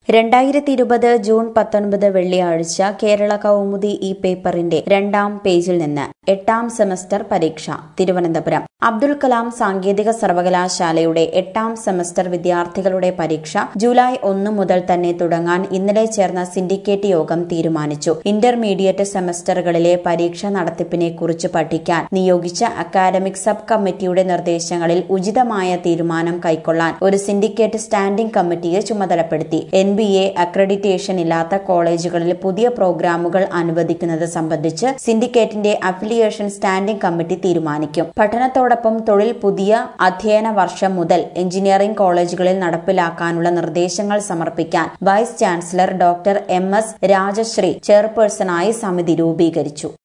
രണ്ടായിരത്തി ഇരുപത് ജൂൺ പത്തൊൻപത് വെള്ളിയാഴ്ച കേരള കൗമുദി ഈ പേപ്പറിന്റെ രണ്ടാം പേജിൽ നിന്ന് എട്ടാം സെമസ്റ്റർ പരീക്ഷ തിരുവനന്തപുരം അബ്ദുൽ കലാം സാങ്കേതിക സർവകലാശാലയുടെ എട്ടാം സെമസ്റ്റർ വിദ്യാർത്ഥികളുടെ പരീക്ഷ ജൂലൈ ഒന്ന് മുതൽ തന്നെ തുടങ്ങാൻ ഇന്നലെ ചേർന്ന സിൻഡിക്കേറ്റ് യോഗം തീരുമാനിച്ചു ഇന്റർമീഡിയറ്റ് സെമസ്റ്ററുകളിലെ പരീക്ഷ നടത്തിപ്പിനെ കുറിച്ച് പഠിക്കാൻ നിയോഗിച്ച അക്കാദമിക് സബ് കമ്മിറ്റിയുടെ നിർദ്ദേശങ്ങളിൽ ഉചിതമായ തീരുമാനം കൈക്കൊള്ളാൻ ഒരു സിൻഡിക്കേറ്റ് സ്റ്റാൻഡിംഗ് കമ്മിറ്റിയെ ചുമതലപ്പെടുത്തി എൻ ബി എ അക്രഡിറ്റേഷൻ ഇല്ലാത്ത കോളേജുകളിൽ പുതിയ പ്രോഗ്രാമുകൾ അനുവദിക്കുന്നത് സംബന്ധിച്ച് സിൻഡിക്കേറ്റിന്റെ അഫിലിയേഷൻ സ്റ്റാൻഡിംഗ് കമ്മിറ്റി തീരുമാനിക്കും പഠനത്തോടൊപ്പം തൊഴിൽ പുതിയ അധ്യയന വർഷം മുതൽ എഞ്ചിനീയറിംഗ് കോളേജുകളിൽ നടപ്പിലാക്കാനുള്ള നിർദ്ദേശങ്ങൾ സമർപ്പിക്കാൻ vice chancellor doctor M S Rajashree ചെയർപേഴ്സണായി സമിതി രൂപീകരിച്ചു